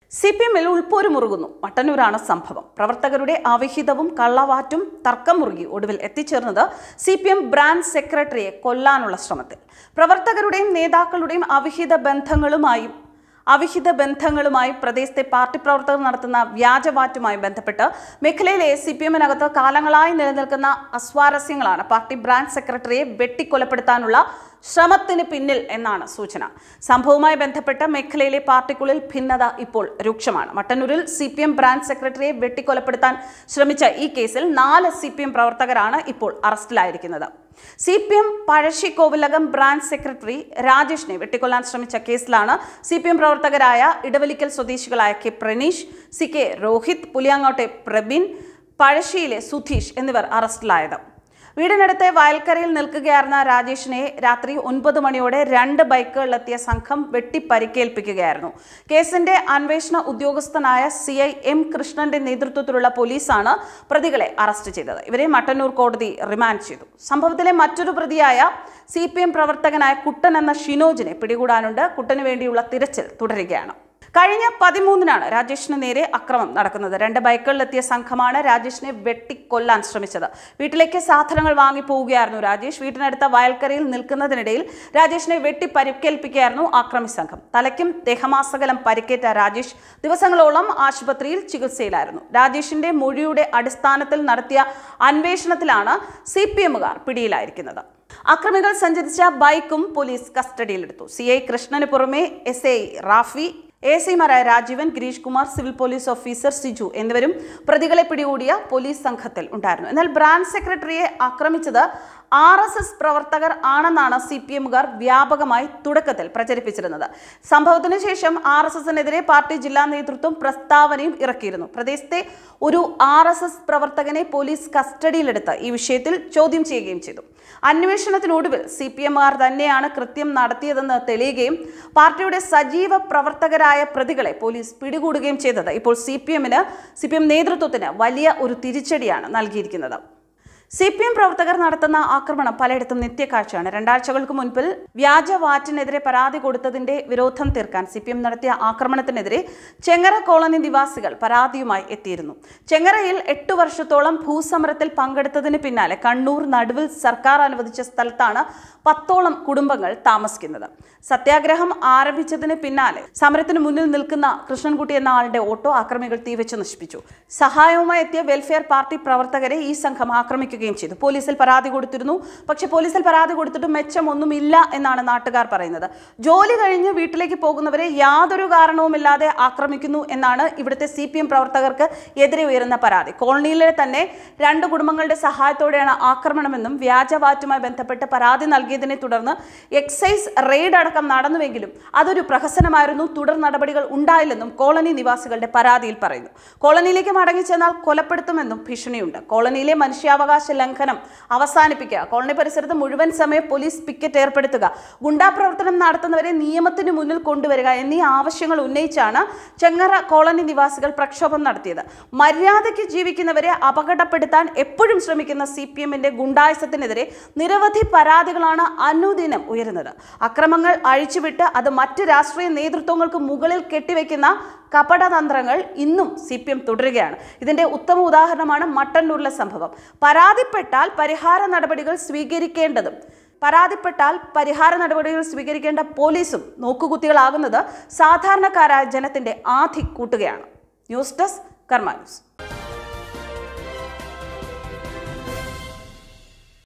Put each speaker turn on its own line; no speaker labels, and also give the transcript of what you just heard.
C P എമ്മിൽ ഉൾപ്പോര് മുറുകുന്നു മട്ടന്നൂരാണ് സംഭവം പ്രവർത്തകരുടെ അവിഹിതവും കള്ളവാറ്റും തർക്കം മുറുകി ഒടുവിൽ എത്തിച്ചേർന്നത് സി പി എം ബ്രാഞ്ച് സെക്രട്ടറിയെ കൊല്ലാനുള്ള ശ്രമത്തിൽ പ്രവർത്തകരുടെയും നേതാക്കളുടെയും അവിഹിത ബന്ധങ്ങളുമായും അവിഹിത ബന്ധങ്ങളുമായി പ്രദേശത്തെ പാർട്ടി പ്രവർത്തകർ നടത്തുന്ന വ്യാജവാറ്റുമായി ബന്ധപ്പെട്ട് മേഖലയിലെ സി പി എമ്മിനകത്ത് കാലങ്ങളായി നിലനിൽക്കുന്ന അസ്വാരസ്യങ്ങളാണ് പാർട്ടി ബ്രാഞ്ച് സെക്രട്ടറിയെ വെട്ടിക്കൊലപ്പെടുത്താനുള്ള ശ്രമത്തിന് പിന്നിൽ എന്നാണ് സൂചന സംഭവവുമായി ബന്ധപ്പെട്ട് മേഖലയിലെ പാർട്ടിക്കുള്ളിൽ ഭിന്നത ഇപ്പോൾ രൂക്ഷമാണ് മട്ടന്നൂരിൽ സി പി എം ബ്രാഞ്ച് സെക്രട്ടറിയെ വെട്ടിക്കൊലപ്പെടുത്താൻ ശ്രമിച്ച ഈ കേസിൽ നാല് സി പി എം പ്രവർത്തകരാണ് ഇപ്പോൾ അറസ്റ്റിലായിരിക്കുന്നത് സി പി എം പഴശ്ശിക്കോവിലകം ബ്രാഞ്ച് സെക്രട്ടറി രാജേഷിനെ വെട്ടിക്കൊല്ലാൻ ശ്രമിച്ച കേസിലാണ് സി പി എം പ്രവർത്തകരായ ഇടവലിക്കൽ സ്വദേശികളായ K Praneesh C K Rohith പുലിയാങ്ങോട്ടെ പ്രബീൻ പഴശ്ശിയിലെ സുധീഷ് എന്നിവർ അറസ്റ്റിലായത് വീടിനടുത്തെ വയൽക്കരയിൽ നിൽക്കുകയായിരുന്ന രാജേഷിനെ രാത്രി ഒൻപത് മണിയോടെ രണ്ട് ബൈക്കുകളിലെത്തിയ സംഘം വെട്ടി പരിക്കേൽപ്പിക്കുകയായിരുന്നു കേസിന്റെ അന്വേഷണ ഉദ്യോഗസ്ഥനായ സി ഐ എം കൃഷ്ണന്റെ നേതൃത്വത്തിലുള്ള പോലീസാണ് പ്രതികളെ അറസ്റ്റ് ചെയ്തത് ഇവരെ മട്ടന്നൂർ കോടതി റിമാൻഡ് ചെയ്തു സംഭവത്തിലെ മറ്റൊരു പ്രതിയായ സി പി എം പ്രവർത്തകനായ കുട്ടൻ എന്ന ഷിനോജിനെ പിടികൂടാനുണ്ട് കുട്ടന് വേണ്ടിയുള്ള തിരച്ചിൽ തുടരുകയാണ് കഴിഞ്ഞ പതിമൂന്നിനാണ് രാജേഷിന് നേരെ അക്രമം നടക്കുന്നത് രണ്ട് ബൈക്കുകളിലെത്തിയ സംഘമാണ് രാജേഷിനെ വെട്ടിക്കൊല്ലാൻ ശ്രമിച്ചത് വീട്ടിലേക്ക് സാധനങ്ങൾ വാങ്ങി പോവുകയായിരുന്നു രാജേഷ് വീട്ടിനടുത്ത വയൽക്കരയിൽ നിൽക്കുന്നതിനിടയിൽ രാജേഷിനെ വെട്ടി പരിക്കേൽപ്പിക്കുകയായിരുന്നു ആക്രമി സംഘം തലയ്ക്കും ദേഹമാസകലം പരിക്കേറ്റ രാജേഷ് ദിവസങ്ങളോളം ആശുപത്രിയിൽ ചികിത്സയിലായിരുന്നു രാജേഷിന്റെ മൊഴിയുടെ അടിസ്ഥാനത്തിൽ നടത്തിയ അന്വേഷണത്തിലാണ് സി പി എമ്മുകാർ പിടിയിലായിരിക്കുന്നത് അക്രമികൾ സഞ്ചരിച്ച ബൈക്കും പോലീസ് കസ്റ്റഡിയിലെടുത്തു സി ഐ കൃഷ്ണന് പുറമെ എസ് ഐ റാഫി എ സിമാരായ Rajeevan Gireesh Kumar civil police officer Siju എന്നിവരും പ്രതികളെ പിടികൂടിയ പോലീസ് സംഘത്തിൽ ഉണ്ടായിരുന്നു എന്നാൽ ബ്രാഞ്ച് സെക്രട്ടറിയെ ആക്രമിച്ചത് ആർ എസ് എസ് പ്രവർത്തകർ ആണെന്നാണ് സി പി എമ്മുകാർ വ്യാപകമായി തുടക്കത്തിൽ പ്രചരിപ്പിച്ചിരുന്നത് സംഭവത്തിന് ശേഷം ആർ എസ് എസിനെതിരെ പാർട്ടി ജില്ലാ നേതൃത്വം പ്രസ്താവനയും ഇറക്കിയിരുന്നു പ്രദേശത്തെ ഒരു ആർ എസ് എസ് പ്രവർത്തകനെ പോലീസ് കസ്റ്റഡിയിലെടുത്ത് ഈ വിഷയത്തിൽ ചോദ്യം ചെയ്യുകയും ചെയ്തു അന്വേഷണത്തിനൊടുവിൽ സി പി എമ്മുകാർ തന്നെയാണ് കൃത്യം നടത്തിയതെന്ന് തെളിയുകയും പാർട്ടിയുടെ സജീവ പ്രവർത്തകരായ പ്രതികളെ പോലീസ് പിടികൂടുകയും ചെയ്തത് ഇപ്പോൾ സി പി എമ്മിന് സി പി എം നേതൃത്വത്തിന് വലിയ ഒരു തിരിച്ചടിയാണ് നൽകിയിരിക്കുന്നത് സി പി എം പ്രവർത്തകർ നടത്തുന്ന ആക്രമണം പലയിടത്തും നിത്യക്കാഴ്ചയാണ് രണ്ടാഴ്ചകൾക്ക് മുൻപിൽ വ്യാജ വാറ്റിനെതിരെ പരാതി കൊടുത്തതിന്റെ വിരോധം തീർക്കാൻ സി പി എം നടത്തിയ ആക്രമണത്തിനെതിരെ ചെങ്ങറ കോളനി നിവാസികൾ പരാതിയുമായി എത്തിയിരുന്നു ചെങ്ങറയിൽ എട്ടു വർഷത്തോളം ഭൂസമരത്തിൽ പങ്കെടുത്തതിന് പിന്നാലെ കണ്ണൂർ നടുവിൽ സർക്കാർ അനുവദിച്ച സ്ഥലത്താണ് പത്തോളം കുടുംബങ്ങൾ താമസിക്കുന്നത് സത്യാഗ്രഹം ആരംഭിച്ചതിന് പിന്നാലെ സമരത്തിന് മുന്നിൽ നിൽക്കുന്ന കൃഷ്ണൻകുട്ടി എന്ന ആളുടെ ഓട്ടോ ആക്രമികൾ തീവച്ച് നശിപ്പിച്ചു സഹായവുമായി എത്തിയ വെൽഫെയർ പാർട്ടി പ്രവർത്തകരെ ഈ സംഘം ആക്രമിക്കുകയും ചെയ്തു പോലീസിൽ പരാതി കൊടുത്തിരുന്നു പക്ഷേ പോലീസിൽ പരാതി കൊടുത്തിട്ടും മെച്ചമൊന്നുമില്ല എന്നാണ് നാട്ടുകാർ പറയുന്നത് ജോലി കഴിഞ്ഞ് വീട്ടിലേക്ക് പോകുന്നവരെ യാതൊരു കാരണവുമില്ലാതെ ആക്രമിക്കുന്നു എന്നാണ് ഇവിടുത്തെ സി പി എം പ്രവർത്തകർക്ക് എതിരെ ഉയരുന്ന പരാതി കോളനിയിലെ തന്നെ രണ്ട് കുടുംബങ്ങളുടെ സഹായത്തോടെയാണ് ആക്രമണമെന്നും വ്യാജവാറ്റുമായി ബന്ധപ്പെട്ട് പരാതി നൽകിയതിനെ തുടർന്ന് എക്സൈസ് റെയ്ഡ് അടക്കം നടന്നുവെങ്കിലും അതൊരു പ്രഹസനമായിരുന്നു തുടർ നടപടികൾ ഉണ്ടായില്ലെന്നും കോളനി നിവാസികളുടെ പരാതിയിൽ പറയുന്നു കോളനിയിലേക്ക് മടങ്ങിച്ചെന്നാൽ കൊലപ്പെടുത്തുമെന്നും ഭീഷണിയുണ്ട് കോളനിയിലെ മനുഷ്യാവകാശ ലംഘനം അവസാനിപ്പിക്കുക കോളനി പരിസരത്ത് മുഴുവൻ സമയം പോലീസ് പിക്കറ്റ് ഏർപ്പെടുത്തുക ഗുണ്ടാപ്രവർത്തനം നടത്തുന്നവരെ നിയമത്തിന് മുന്നിൽ കൊണ്ടുവരിക എന്നീ ആവശ്യങ്ങൾ ഉന്നയിച്ചാണ് ചെങ്ങറ കോളനി നിവാസികൾ പ്രക്ഷോഭം നടത്തിയത് മര്യാദയ്ക്ക് ജീവിക്കുന്നവരെ അപകടപ്പെടുത്താൻ എപ്പോഴും ശ്രമിക്കുന്ന സി പി എമ്മിന്റെ ഗുണ്ടായസത്തിനെതിരെ നിരവധി പരാതികളാണ് അനുദിനം ഉയരുന്നത് അക്രമങ്ങൾ അഴിച്ചുവിട്ട് അത് മറ്റ് രാഷ്ട്രീയ നേതൃത്വങ്ങൾക്ക് മുകളിൽ കെട്ടിവെക്കുന്ന കപടതന്ത്രങ്ങൾ ഇന്നും സി പി എം തുടരുകയാണ് ഇതിന്റെ ഉത്തമ ഉദാഹരണമാണ് മട്ടന്നൂരിലെ സംഭവം പരാതിപ്പെട്ടാൽ പരിഹാര നടപടികൾ സ്വീകരിക്കേണ്ടതും പരാതിപ്പെട്ടാൽ പരിഹാര നടപടികൾ സ്വീകരിക്കേണ്ട പോലീസും നോക്കുകുത്തികളാകുന്നത് സാധാരണക്കാരായ ജനത്തിന്റെ ആധി കൂട്ടുകയാണ് ന്യൂസ് ഡെസ്ക് കർമ്മ ന്യൂസ്